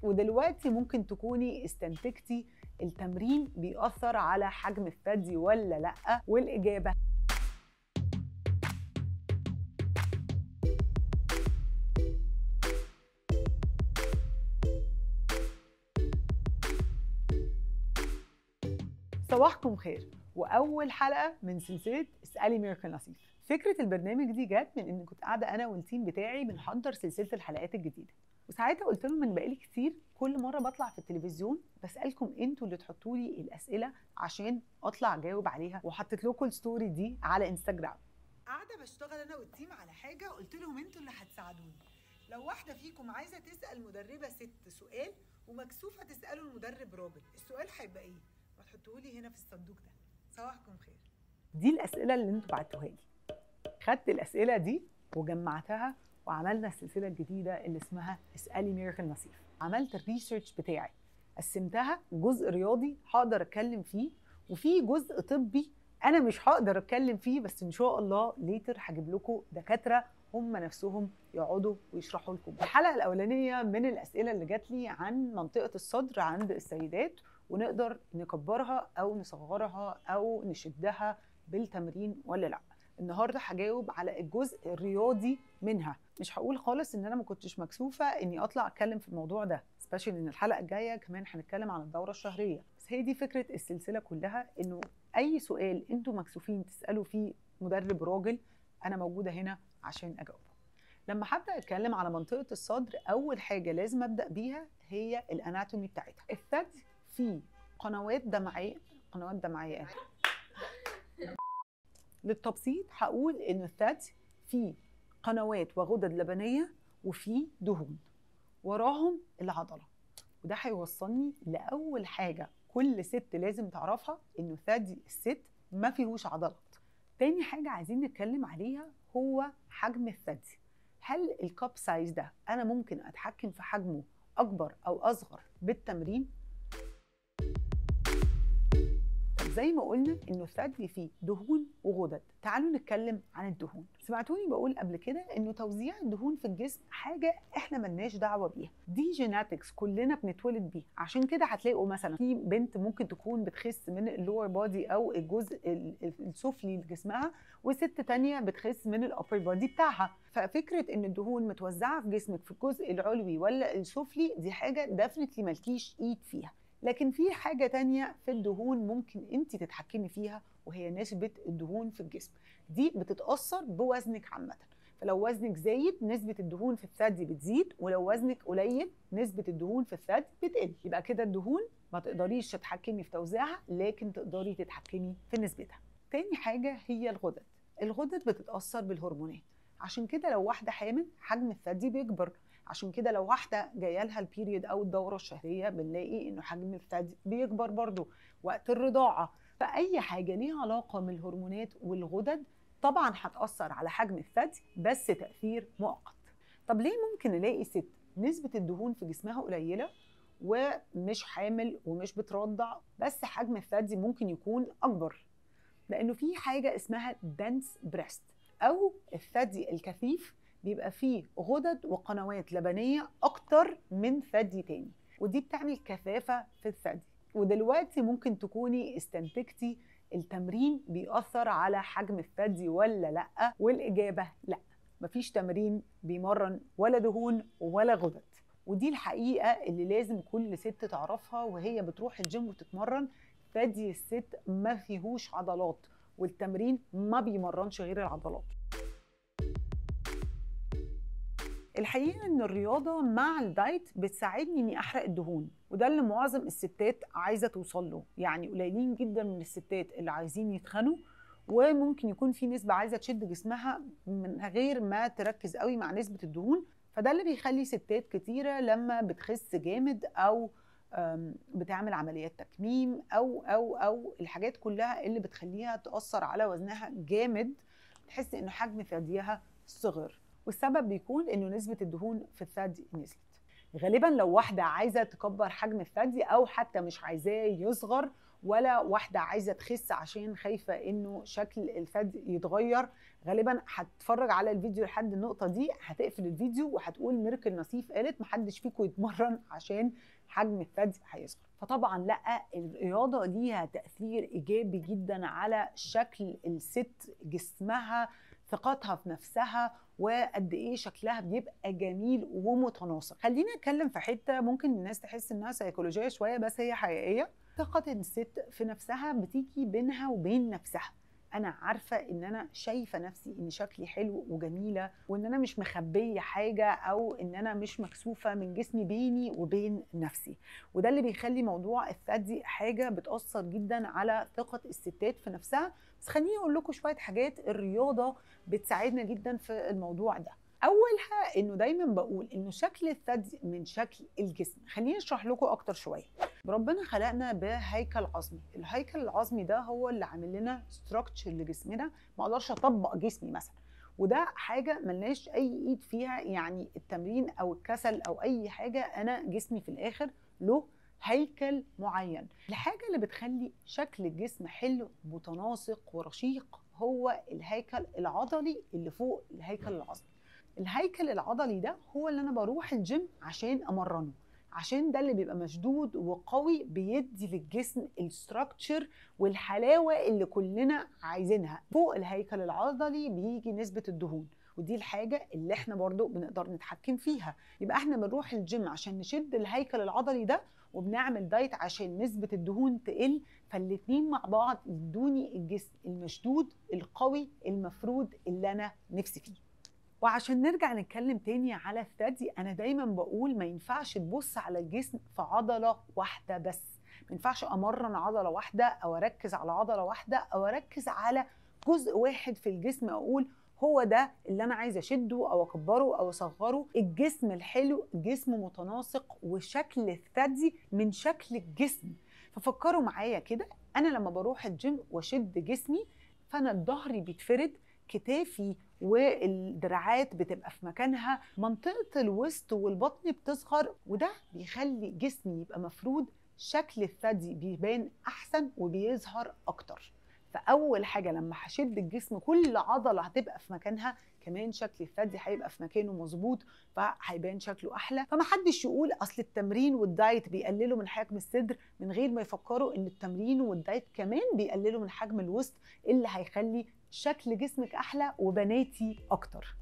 ودلوقتي ممكن تكوني استنتجتي التمرين بيأثر على حجم الثدي ولا لأ والإجابة صباحكم خير واول حلقه من سلسله اسالي ميركل نصيف فكره البرنامج دي جت من ان كنت قاعده انا والتيم بتاعي بنحضر سلسله الحلقات الجديده وساعتها قلت لهم من بقالي كتير كل مره بطلع في التلفزيون بسالكم انتوا اللي تحطوا لي الاسئله عشان اطلع اجاوب عليها وحطيت لكم الستوري دي على انستجرام قاعده بشتغل انا والتيم على حاجه قلت لهم انتوا اللي هتساعدوني لو واحده فيكم عايزه تسال مدربه ست سؤال ومكسوفه تساله المدرب راجل السؤال هيبقى ايه ما تحطوه لي هنا في الصندوق ده صباحكم خير دي الاسئله اللي انتوا بعتوها لي خدت الاسئله دي وجمعتها وعملنا السلسله الجديده اللي اسمها اسالي ميركل نصيف عملت الريسيرش بتاعي قسمتها جزء رياضي هقدر اتكلم فيه وفي جزء طبي انا مش هقدر اتكلم فيه بس ان شاء الله ليتر هجيب لكم دكاتره هم نفسهم يقعدوا ويشرحوا لكم الحلقه الاولانيه من الاسئله اللي جات لي عن منطقه الصدر عند السيدات ونقدر نكبرها او نصغرها او نشدها بالتمرين ولا لا النهارده هجاوب على الجزء الرياضي منها مش هقول خالص ان انا ما كنتش مكسوفه اني اطلع اتكلم في الموضوع ده سبيشال ان الحلقه الجايه كمان هنتكلم عن الدوره الشهريه بس هي دي فكره السلسله كلها انه اي سؤال انتوا مكسوفين تسالوا فيه مدرب راجل انا موجوده هنا عشان اجاوبه لما هبدا اتكلم على منطقه الصدر اول حاجه لازم ابدا بيها هي الاناتومي بتاعتها الثدي فيه قنوات دمعيه قنوات دمعيه للتبسيط هقول ان الثدي فيه قنوات وغدد لبنيه وفيه دهون وراهم العضله وده هيوصلني لاول حاجه كل ست لازم تعرفها انه ثدي الست ما فيهوش عضلات تاني حاجه عايزين نتكلم عليها هو حجم الثدي هل الكاب سايز ده انا ممكن اتحكم في حجمه اكبر او اصغر بالتمرين طب زي ما قلنا انه الثدي فيه دهون وغدد تعالوا نتكلم عن الدهون سمعتوني بقول قبل كده انه توزيع الدهون في الجسم حاجه احنا ملناش دعوه بيها دي جيناتكس كلنا بنتولد بيها عشان كده هتلاقوا مثلا في بنت ممكن تكون بتخس من اللور بودي او الجزء السفلي لجسمها وست تانية بتخس من الابر بودي بتاعها ففكره ان الدهون متوزعه في جسمك في الجزء العلوي ولا السفلي دي حاجه ديفنتلي مالكيش ايد فيها لكن في حاجة تانية في الدهون ممكن انت تتحكمي فيها وهي نسبة الدهون في الجسم دي بتتأثر بوزنك عامة فلو وزنك زايد نسبة الدهون في الثدي بتزيد ولو وزنك قليل نسبة الدهون في الثدي بتقل يبقى كده الدهون ما تقدريش تتحكمي في توزيعها لكن تقدري تتحكمي في نسبتها تاني حاجة هي الغدد الغدد بتتأثر بالهرمونات عشان كده لو واحدة حامل حجم الثدي بيكبر عشان كده لو واحده جايه لها البيريد او الدوره الشهريه بنلاقي انه حجم الثدي بيكبر برضو وقت الرضاعه فاي حاجه ليها علاقه من الهرمونات والغدد طبعا هتاثر على حجم الثدي بس تاثير مؤقت طب ليه ممكن نلاقي ست نسبه الدهون في جسمها قليله ومش حامل ومش بترضع بس حجم الثدي ممكن يكون اكبر لانه في حاجه اسمها دنس بريست او الثدي الكثيف بيبقى فيه غدد وقنوات لبنيه اكتر من ثدي تاني ودي بتعمل كثافه في الثدي ودلوقتي ممكن تكوني استنتجتي التمرين بيأثر على حجم الثدي ولا لا والاجابه لا مفيش تمرين بيمرن ولا دهون ولا غدد ودي الحقيقه اللي لازم كل ست تعرفها وهي بتروح الجيم وتتمرن ثدي الست ما فيهوش عضلات والتمرين ما بيمرنش غير العضلات الحقيقه ان الرياضه مع الدايت بتساعدني اني احرق الدهون وده اللي معظم الستات عايزه توصل له يعني قليلين جدا من الستات اللي عايزين يتخنوا وممكن يكون في نسبه عايزه تشد جسمها من غير ما تركز قوي مع نسبه الدهون فده اللي بيخلي ستات كتيره لما بتخس جامد او بتعمل عمليات تكميم او او او الحاجات كلها اللي بتخليها تاثر على وزنها جامد تحس ان حجم ثديها صغر والسبب بيكون انه نسبه الدهون في الثدي نزلت غالبا لو واحده عايزه تكبر حجم الثدي او حتى مش عايزاه يصغر ولا واحده عايزه تخس عشان خايفه انه شكل الثدي يتغير غالبا هتتفرج على الفيديو لحد النقطه دي هتقفل الفيديو وهتقول ميركل نصيف قالت محدش فيكم يتمرن عشان حجم الثدي هيصغر فطبعا لا الرياضه ليها تاثير ايجابي جدا على شكل الست جسمها ثقتها في نفسها وقد ايه شكلها بيبقى جميل ومتناسق خلينا نتكلم في حته ممكن الناس تحس انها سيكولوجيه شويه بس هي حقيقيه ثقه الست في نفسها بتيجي بينها وبين نفسها انا عارفه ان انا شايفه نفسي ان شكلي حلو وجميله وان انا مش مخبيه حاجه او ان انا مش مكسوفه من جسمي بيني وبين نفسي وده اللي بيخلي موضوع الثدي حاجه بتاثر جدا على ثقه الستات في نفسها بس خليني اقول لكم شويه حاجات الرياضه بتساعدنا جدا في الموضوع ده اولها انه دايما بقول انه شكل الثدي من شكل الجسم خليني اشرح لكم اكتر شويه ربنا خلقنا بهيكل عظمي الهيكل العظمي ده هو اللي عامل لنا ستراكشر لجسمنا ما اقدرش اطبق جسمي مثلا وده حاجه ملناش اي ايد فيها يعني التمرين او الكسل او اي حاجه انا جسمي في الاخر له هيكل معين الحاجه اللي بتخلي شكل الجسم حلو متناسق ورشيق هو الهيكل العضلي اللي فوق الهيكل العظمي الهيكل العضلي ده هو اللي انا بروح الجيم عشان امرنه عشان ده اللي بيبقى مشدود وقوي بيدي للجسم الستراكشر والحلاوه اللي كلنا عايزينها فوق الهيكل العضلي بيجي نسبه الدهون ودي الحاجة اللي احنا برضو بنقدر نتحكم فيها يبقى احنا بنروح الجيم عشان نشد الهيكل العضلي ده وبنعمل دايت عشان نسبة الدهون تقل فالاتنين مع بعض يدوني الجسم المشدود القوي المفرود اللي انا نفسي فيه وعشان نرجع نتكلم تاني على الثدي انا دايما بقول ما ينفعش تبص على الجسم في عضله واحده بس ما ينفعش امرن عضله واحده او اركز على عضله واحده او اركز على جزء واحد في الجسم اقول هو ده اللي انا عايزه اشده او اكبره او اصغره الجسم الحلو جسم متناسق وشكل الثدي من شكل الجسم ففكروا معايا كده انا لما بروح الجيم واشد جسمي فانا ظهري بيتفرد كتافي والدراعات بتبقى في مكانها منطقة الوسط والبطن بتصغر وده بيخلي جسمي يبقى مفرود شكل الثدي بيبان أحسن وبيظهر أكتر فأول حاجة لما هشد الجسم كل عضلة هتبقى في مكانها كمان شكل الثدي هيبقى في مكانه مظبوط فهيبان شكله احلى فمحدش يقول اصل التمرين والدايت بيقللوا من حجم الصدر من غير ما يفكروا ان التمرين والدايت كمان بيقللوا من حجم الوسط اللي هيخلي شكل جسمك احلى وبناتي اكتر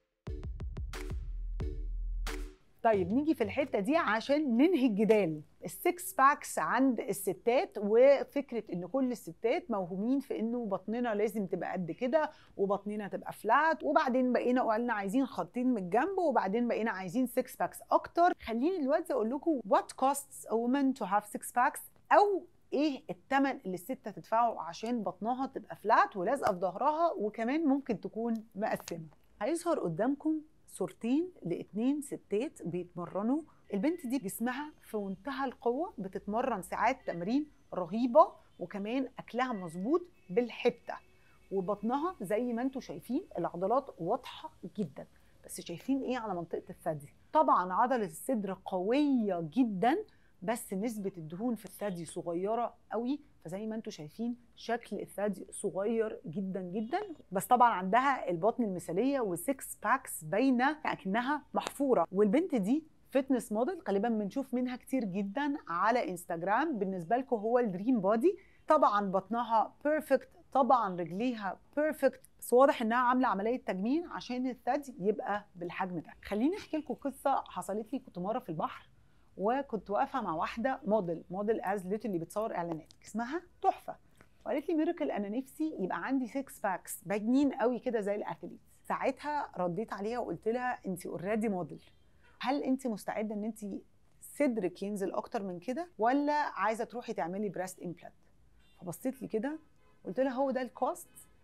طيب نيجي في الحته دي عشان ننهي الجدال السكس باكس عند الستات وفكره ان كل الستات موهومين في انه بطننا لازم تبقى قد كده وبطننا تبقى فلات وبعدين بقينا قلنا عايزين خطين من الجنب وبعدين بقينا عايزين سكس باكس اكتر خليني دلوقتي اقول لكم what costs a woman to have six packs او ايه الثمن اللي الست تدفعه عشان بطنها تبقى فلات ولازقه في ظهرها وكمان ممكن تكون مقسمه هيظهر قدامكم صورتين لاتنين ستات بيتمرنوا البنت دي جسمها في منتهى القوه بتتمرن ساعات تمرين رهيبه وكمان اكلها مظبوط بالحته وبطنها زي ما انتم شايفين العضلات واضحه جدا بس شايفين ايه على منطقه الثدي طبعا عضله الصدر قويه جدا بس نسبة الدهون في الثدي صغيرة قوي فزي ما انتم شايفين شكل الثدي صغير جدا جدا بس طبعا عندها البطن المثالية وسكس باكس باينة كأنها محفورة والبنت دي فتنس موديل غالبا بنشوف منها كتير جدا على انستجرام بالنسبة لكم هو الدريم بودي طبعا بطنها بيرفكت طبعا رجليها بيرفكت بس واضح انها عامله عمليه تجميل عشان الثدي يبقى بالحجم ده خليني احكي لكم قصه حصلت لي كنت مره في البحر وكنت واقفه مع واحده موديل موديل از ليتلي بتصور اعلانات اسمها تحفه وقالت لي ميراكل انا نفسي يبقى عندي 6 باكس باجنين قوي كده زي الاثليت ساعتها رديت عليها وقلت لها انت اوريدي موديل هل انت مستعده ان انت صدرك ينزل اكتر من كده ولا عايزه تروحي تعملي بريست امبلانت فبصيت لي كده قلت لها هو ده الكوست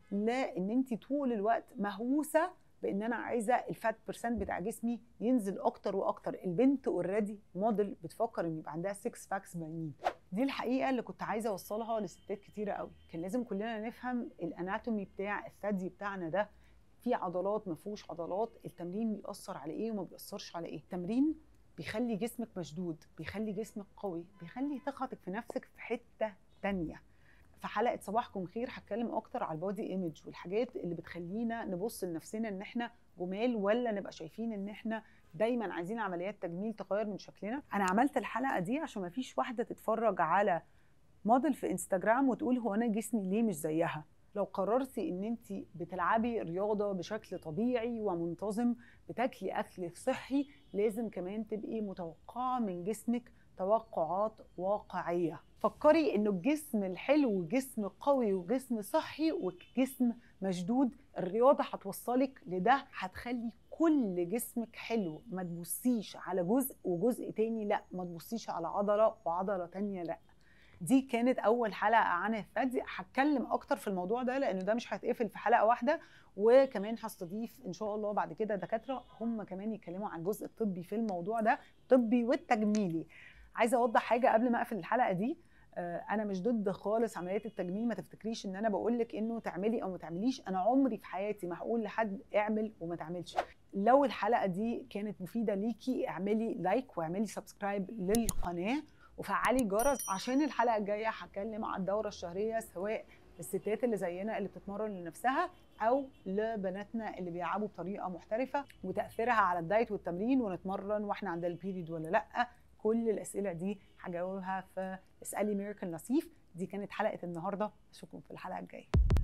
لان انت طول الوقت مهووسه بان انا عايزه الفات بيرسنت بتاع جسمي ينزل اكتر واكتر البنت اوريدي موديل بتفكر ان يبقى عندها 6 باكس باينين دي الحقيقه اللي كنت عايزه اوصلها لستات كتيره قوي كان لازم كلنا نفهم الاناتومي بتاع الثدي بتاعنا ده في عضلات ما فيهوش عضلات التمرين بيأثر على ايه وما بيأثرش على ايه التمرين بيخلي جسمك مشدود بيخلي جسمك قوي بيخلي ثقتك في نفسك في حته تانية في حلقه صباحكم خير هتكلم اكتر على البودي ايمج والحاجات اللي بتخلينا نبص لنفسنا ان احنا جمال ولا نبقى شايفين ان احنا دايما عايزين عمليات تجميل تغير من شكلنا انا عملت الحلقه دي عشان ما فيش واحده تتفرج على موديل في انستجرام وتقول هو انا جسمي ليه مش زيها لو قررتي ان انت بتلعبي رياضه بشكل طبيعي ومنتظم بتاكلي اكل صحي لازم كمان تبقي متوقعه من جسمك توقعات واقعيه فكري انه الجسم الحلو جسم قوي وجسم صحي وجسم مشدود الرياضه هتوصلك لده هتخلي كل جسمك حلو ما تبصيش على جزء وجزء تاني لا ما تبصيش على عضله وعضله تانية لا دي كانت اول حلقه عن الثدي هتكلم اكتر في الموضوع ده لانه ده مش هيتقفل في حلقه واحده وكمان هستضيف ان شاء الله بعد كده دكاتره هم كمان يتكلموا عن الجزء الطبي في الموضوع ده الطبي والتجميلي عايزه اوضح حاجه قبل ما اقفل الحلقه دي انا مش ضد خالص عمليات التجميل ما تفتكريش ان انا بقول لك انه تعملي او ما تعمليش انا عمري في حياتي ما هقول لحد اعمل وما تعملش لو الحلقه دي كانت مفيده ليكي اعملي لايك واعملي سبسكرايب للقناه وفعلي الجرس عشان الحلقه الجايه هتكلم عن الدوره الشهريه سواء الستات اللي زينا اللي بتتمرن لنفسها او لبناتنا اللي بيلعبوا بطريقه محترفه وتاثيرها على الدايت والتمرين ونتمرن واحنا عندنا البيريد ولا لا كل الاسئله دي هجاوبها في اسالي ميركل نصيف دي كانت حلقه النهارده اشوفكم في الحلقه الجايه